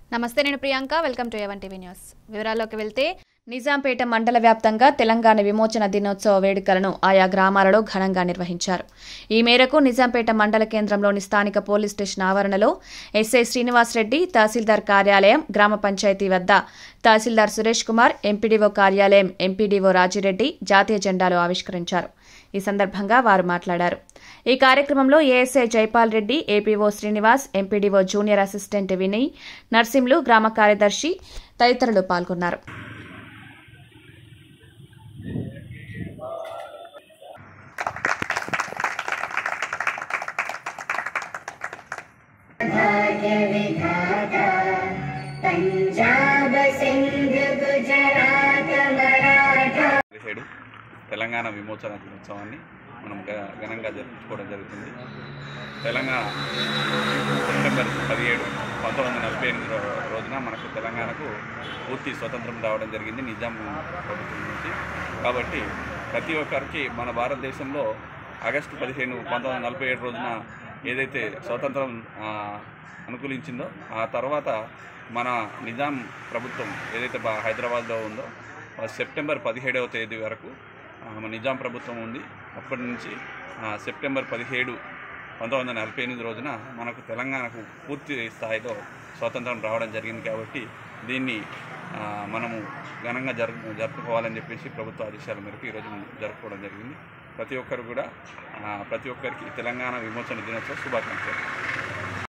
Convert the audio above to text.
నమస్తే నేను Priyanka welcome to ఎవన్ టీవీ న్యూస్ వివరాల్లోకి వెళ్తే నిజాంపేట మండల వ్యాప్తంగా తెలంగాణ విమోచన దినోత్సవ వేడుకలను ఆయా గ్రామాలలో ఘనంగా నిర్వహించారు ఈ మేరకు నిజాంపేట మండల కేంద్రంలోని స్థానిక పోలీస్ స్టేషన్ ఆవరణలో ఎస్ఐ శ్రీనివాస్ రెడ్డి తహసీల్దార్ కార్యాలయం గ్రామ పంచాయతీ వద్ద తహసీల్దార్ సురేష్ కుమార్ ఎంపీడీఓ కార్యాలయం ఎంపీడీఓ రాజిరెడ్డి జాతీయ జెండాలు ఆవిష్కరించారు ఈ సందర్భంగా వారు మాట్లాడారు ఈ కార్యక్రమంలో ASI Jaipal Reddy APO Srinivas MPDO junior assistant Vinay Narsimlu గ్రామ కార్యదర్శి తదితరులు పాల్గొన్నారు పంజాబ్ సింధ్ గుజరాత్ మరాఠా పదిహేడు తెలంగాణ విమోచన దినోత్సవాన్ని మనం ఘ- ఘనంగా జరుపుకోవడం జరుగుతుంది తెలంగాణ సెప్టెంబర్ పదిహేడు పంతొమ్మిది వందల నలభై ఎనిమిది రో- రోజున మనకు తెలంగాణకు పూర్తి స్వతంత్రం రావడం జరిగింది నిజాం ప్రభుత్వం నుంచి కాబట్టి ప్రతి ఒక్కరికి మన భారతదేశంలో ఆగస్టు పదిహేను పంతొమ్మిది వందల నలభై ఏడు రోజున ఏదైతే స్వతంత్రం ఆ, అనుకూలించిందో ఆ తర్వాత మన నిజాం ప్రభుత్వం ఏదైతే బా హైదరాబాద్లో ఉందో ఆ సెప్టెంబర్ పదిహేడవ తేదీ వరకు ఆ, మన నిజాం ప్రభుత్వం ఉంది అప్పటి నుంచి ఆ, సెప్టెంబర్ పదిహేడు పంతొమ్మిది వందల నలభై ఎనిమిది రోజున మనకు తెలంగాణకు పూర్తి స్థాయిలో స్వాతంత్రం రావడం జరిగింది కాబట్టి దీన్ని ఆ, మనము ఘనంగా జరు జరుపుకోవాలని చెప్పేసి ప్రభుత్వ ఆదేశాల మేరకు ఈరోజు జరుపుకోవడం జరిగింది ప్రతి ఒక్కరు కూడా ఆ, ప్రతి ఒక్కరికి తెలంగాణ విమోచన దినోత్సవ శుభాకాంక్షలు